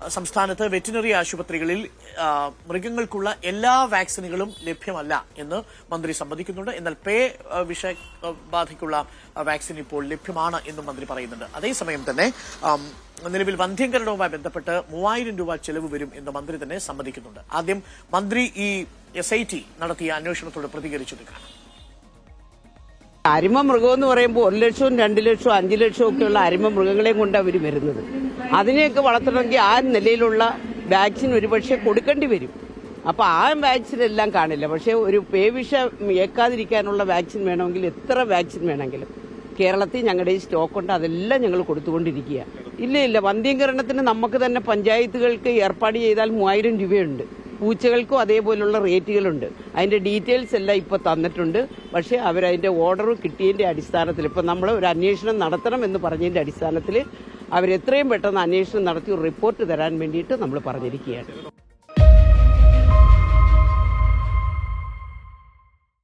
സംസ്ഥാനത്ത് വെറ്റിനറി ആശുപത്രികളിൽ ആ, മൃഗങ്ങൾക്കുള്ള എല്ലാ വാക്സിനുകളും ലഭ്യമല്ല എന്ന് മന്ത്രി സമ്മതിക്കുന്നുണ്ട് എന്നാൽ പേ ആ, വിഷബാധയ്ക്കുള്ള ആ, വാക്സിൻ ഇപ്പോൾ ലഭ്യമാണ് എന്നും മന്ത്രി പറയുന്നുണ്ട് അതേസമയം തന്നെ ആം, നിലവിൽ വന്ധ്യംകരണവുമായി ബന്ധപ്പെട്ട് മൂവായിരം രൂപ ചെലവ് വരും എന്ന് മന്ത്രി തന്നെ സമ്മതിക്കുന്നുണ്ട് ആദ്യം മന്ത്രി ഈ എസ് ഐ ടി നടത്തിയ അന്വേഷണത്തോട് പ്രതികരിച്ചത് കാണാം അരിമ മൃഗം എന്ന് പറയുമ്പോൾ ഒരു ലക്ഷവും രണ്ട് ലക്ഷവും അഞ്ചു ലക്ഷവും ഒക്കെയുള്ള അരിമ മൃഗങ്ങളെയും കൊണ്ട് അവർ വരുന്നത് അതിനെയൊക്കെ വളർത്തണമെങ്കിൽ ആ നിലയിലുള്ള വാക്സിൻ ഒരുപക്ഷെ കൊടുക്കേണ്ടി വരും അപ്പൊ ആ വാക്സിൻ എല്ലാം കാണില്ല പക്ഷെ ഒരു പേവിഷ ഏക്കാതിരിക്കാനുള്ള വാക്സിൻ വേണമെങ്കിൽ എത്ര വാക്സിൻ വേണമെങ്കിലും കേരളത്തിൽ ഞങ്ങളുടെ ഈ സ്റ്റോക്ക് ഉണ്ട് അതെല്ലാം ഞങ്ങൾ കൊടുത്തുകൊണ്ടിരിക്കുക ഇല്ല ഇല്ല വന്ധ്യീകരണത്തിന് നമുക്ക് തന്നെ പഞ്ചായത്തുകൾക്ക് ഏർപ്പാട് ചെയ്താൽ മൂവായിരം രൂപയുണ്ട് പൂച്ചകൾക്കും അതേപോലുള്ള റേറ്റുകളുണ്ട് അതിന്റെ ഡീറ്റെയിൽസ് എല്ലാം ഇപ്പൊ തന്നിട്ടുണ്ട് പക്ഷേ അവരതിന്റെ ഓർഡർ കിട്ടിയതിന്റെ അടിസ്ഥാനത്തിൽ ഇപ്പൊ നമ്മൾ ഒരു അന്വേഷണം നടത്തണം എന്ന് പറഞ്ഞതിന്റെ അടിസ്ഥാനത്തിൽ അവരെത്രയും പെട്ടെന്ന് അന്വേഷണം നടത്തി ഒരു റിപ്പോർട്ട് തരാൻ വേണ്ടിയിട്ട് നമ്മൾ പറഞ്ഞിരിക്കുകയാണ്